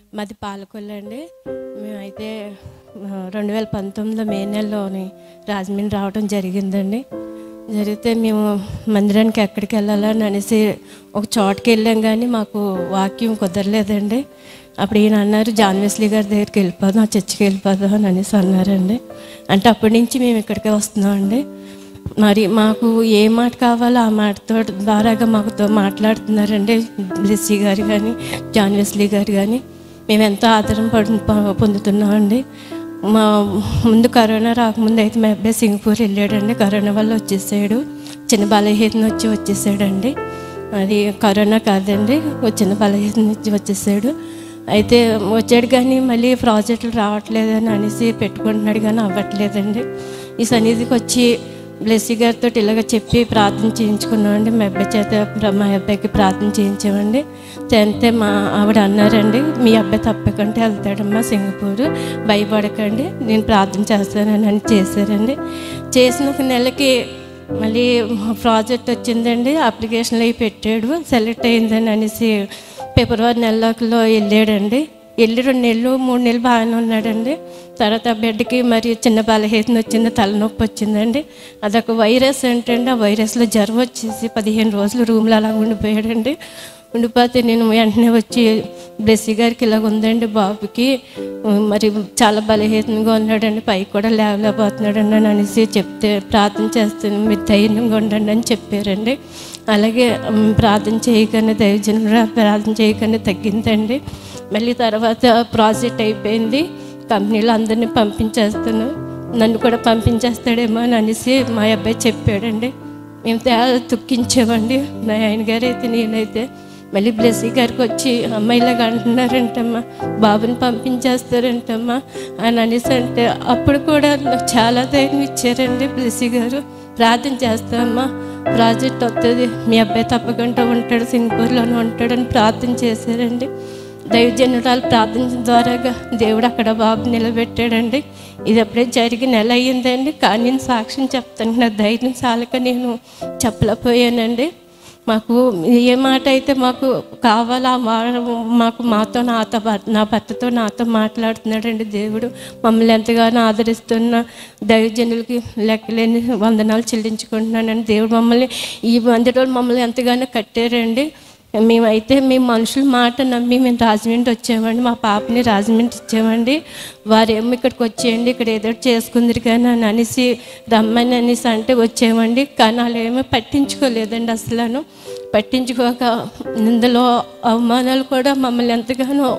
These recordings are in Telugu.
మాది పాలకొల్లు అండి మేమైతే రెండు వేల పంతొమ్మిదిలో మే నెలలోని రాజమండ్రి రావడం జరిగిందండి జరిగితే మేము మందిరానికి ఎక్కడికి వెళ్ళాలని అనేసి ఒక చోటకి వెళ్ళాం కానీ మాకు వాక్యం కుదరలేదండి అప్పుడు ఈయన అన్నారు జాన్ వెస్లీ గారి దగ్గరికి వెళ్ళిపోదాం చర్చికి వెళ్ళిపోదాం అని అనేసి అన్నారండి అంటే అప్పటి నుంచి మేము ఇక్కడికే వస్తున్నామండి మరి మాకు ఏ మాట కావాలో ఆ మాటతో ద్వారాగా మాకుతో మాట్లాడుతున్నారండి బ్లెస్సీ గారు కానీ జాన్ వెస్లీ గారు కానీ మేము ఎంతో ఆదరణ పడు ప- పొందుతున్నామండి మా ముందు కరోనా రాకముందు అయితే మా అబ్బాయి సింగపూర్ వెళ్ళాడండి కరోనా వల్ల వచ్చేసాడు చిన్న బలహీన వచ్చి వచ్చేసాడండి అది కరోనా కాదండి ఓ చిన్న బలహీన వచ్చి వచ్చేసాడు అయితే వచ్చాడు కానీ మళ్ళీ ప్రాజెక్టులు రావట్లేదని అనేసి పెట్టుకుంటున్నాడు కానీ అవ్వట్లేదండి ఈ సన్నిధికి వచ్చి బ్లెస్సీ గారితో ఇలాగ చెప్పి ప్రార్థన చేయించుకున్నామండి మా అబ్బాయి చేత ప్ర- మా అబ్బాయికి ప్రార్థన చేయించామండి అంతే మా ఆవిడ అన్నారండి మీ అబ్బాయి తప్పకుండా వెళ్తాడమ్మా సింగపూర్ భయపడకండి నేను ప్రార్థన చేస్తానని అని చేశారండి చేసిన ఒక నెలకి మళ్ళీ ప్రాజెక్ట్ వచ్చిందండి అప్లికేషన్లు అవి పెట్టాడు సెలెక్ట్ అయిందని అనేసి ఫిబ్రవరి నెలలోకిలో వెళ్ళాడండి వెళ్ళి రెండు నెలలు మూడు నెలలు బాగానే ఉన్నాడండి తర్వాత ఆ బిడ్డకి మరి చిన్న బలహీన వచ్చింది తలనొప్పి వచ్చిందండి అదొక వైరస్ ఏంటంటే ఆ వైరస్లో జ్వరం వచ్చేసి పదిహేను రోజులు రూమ్లో అలా ఉండిపోయాడండి ఉండిపోతే నేను వెంటనే వచ్చి బ్లెస్సీ గారికి ఇలాగ ఉందండి బాబుకి మరి చాలా బలహీనంగా ఉన్నాడండి పైకి కూడా లేవలేకపోతున్నాడండి అని అనేసి చెప్తే ప్రార్థన చేస్తాను మీరు ధైర్యంగా ఉండండి అని చెప్పారండి అలాగే ఉమ్, ప్రార్థన చేయగానే దైవజనుడు ప్రార్థన చేయగానే తగ్గిందండి మళ్ళీ తర్వాత ప్రాజెక్ట్ అయిపోయింది కంపెనీలో అందరినీ పంపించేస్తాను నన్ను కూడా పంపించేస్తాడేమో అని అనేసి మా అబ్బాయి చెప్పాడండి మేము తేడా తుక్కించామండి నా ఆయన గారు అయితే నేనైతే మళ్ళీ బ్లెస్సీ గారికి వచ్చి అమ్మాయిలాగా అంటున్నారంటమ్మా బాబుని పంపించేస్తారంటమ్మా అని అనేసి అంటే అప్పుడు కూడా నాకు చాలా ధైర్యం ఇచ్చారండి బ్లెస్సీ గారు ప్రార్థన చేస్తామమ్మా ప్రాజెక్ట్ వస్తుంది మీ అబ్బాయి తప్పకుండా ఉంటాడు సింగపూర్లోనే ఉంటాడని ప్రార్థన చేశారండి దైవజనురాలు ప్రార్థన ద్వారాగా దేవుడు అక్కడ బాబు నిలబెట్టాడండి ఇది అప్పుడే జరిగి నెల అయ్యిందండి కానీ నేను సాక్ష్యం చెప్తాను నా ధైర్యం చాలక నేను చెప్పలేకపోయానండి మాకు ఏ మాట అయితే మాకు కావాలో ఆ మాట మాకు మాతో నాతో భర్త నా భర్తతో నాతో మాట్లాడుతున్నాడండి దేవుడు మమ్మల్ని ఎంతగానో ఆదరిస్తున్న దైవజనులకి లెక్కలేని వందనాలు చెల్లించుకుంటున్నానండి దేవుడు మమ్మల్ని ఈ వంద రోజులు మమ్మల్ని ఎంతగానో కట్టారండి మేమైతే మేము మనుషుల మాట నమ్మి మేము రాజమండ్రి వచ్చామండి మా పాపని రాజమండ్రి ఇచ్చామండి వారేమో ఇక్కడికి వచ్చేయండి ఇక్కడ ఏదో ఒకటి చేసుకుందరు కానీ అని అనేసి రమ్మని అనేసి అంటే వచ్చామండి కానీ వాళ్ళు ఏమీ పట్టించుకోలేదండి అసలు పట్టించుకోక ఇందులో అవమానాలు కూడా మమ్మల్ని ఎంతగానో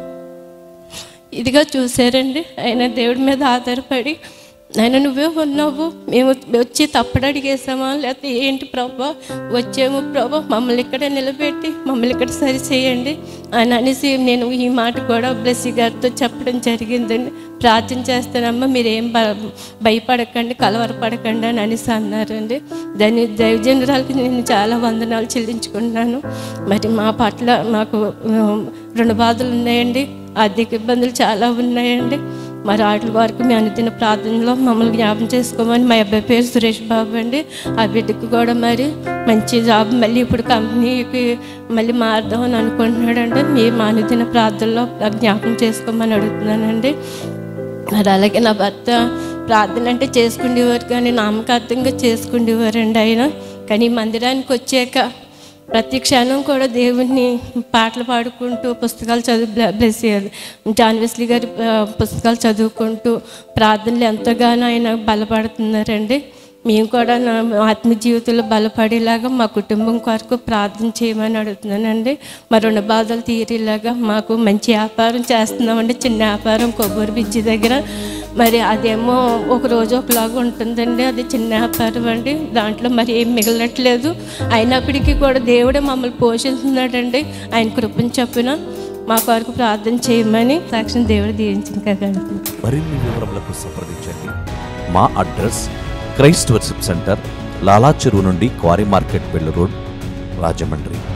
ఇదిగా చూశారండి ఆయన దేవుడి మీద ఆధారపడి ఆయన నువ్వే ఉన్నావు మేము వచ్చి తప్పుడు అడిగేసామా లేకపోతే ఏంటి ప్రభా వచ్చాము ప్రభా మమ్మల్ని ఇక్కడ నిలబెట్టి మమ్మల్ని ఇక్కడ సరి చేయండి అని అనేసి నేను ఈ మాట కూడా బ్లెస్సీ గారితో చెప్పడం జరిగిందండి ప్రార్థన చేస్తానమ్మా మీరేం భ- భయపడకండి కలవరపడకండి అని అనేసి అన్నారండి దాని దైవజనురాలకి నేను చాలా వందనాలు చెల్లించుకుంటున్నాను మరి మా పట్ల మాకు ఆ, రెండు బాధలు ఉన్నాయండి ఆర్థిక ఇబ్బందులు చాలా ఉన్నాయండి మరి వాటి వరకు మీ అనుదిన ప్రార్థనలో మమ్మల్ని జ్ఞాపం చేసుకోమని మా అబ్బాయి పేరు సురేష్ బాబు అండి ఆ బిడ్డకు కూడా మరి మంచి జాబ్ మళ్ళీ ఇప్పుడు కంపెనీకి మళ్ళీ మారుదాం అని అనుకుంటున్నాడండి మీ మా అనుదిన ప్రార్థనలో నాకు జ్ఞాపం చేసుకోమని అడుగుతున్నానండి మరి అలాగే నా భర్త ప్రార్థన అంటే చేసుకునేవారు కానీ నామకార్థంగా చేసుకునేవారండి ఆయన కానీ ఈ మందిరానికి వచ్చాక ప్రతి క్షణం కూడా దేవుణ్ణి పాటలు పాడుకుంటూ పుస్తకాలు చదువు బ్ల- బ్లెస్ చేయాలి జాన్ వెస్లీ గారి ఆ, పుస్తకాలు చదువుకుంటూ ప్రార్థనలు ఎంతగానో ఆయన బలపడుతున్నారండి మేము కూడా నా ఆత్మ జీవితంలో బలపడేలాగా మా కుటుంబం కొరకు ప్రార్థన చేయమని అడుగుతున్నానండి మా రుణ బాధలు తీరేలాగా మాకు మంచి వ్యాపారం చేస్తున్నామండి చిన్న వ్యాపారం కొబ్బరి బిజ్జి దగ్గర మరి అదేమో ఒక రోజు ఒకలాగా ఉంటుందండి అది చిన్న వ్యాపారం అండి దాంట్లో మరి ఏం మిగలట్లేదు అయినప్పటికీ కూడా దేవుడే మమ్మల్ని పోషిస్తున్నాడండి ఆయన కృపను చొప్పున మా కొరకు ప్రార్థన చేయమని సాక్షి దేవుడు దీవించిన కదా మరిన్ని వివరములకు సంప్రదించండి మా address Christ worship centre Lala Cheruvu నుండి క్వారీ మార్కెట్ పెళ్లి రోడ్ రాజమండ్రి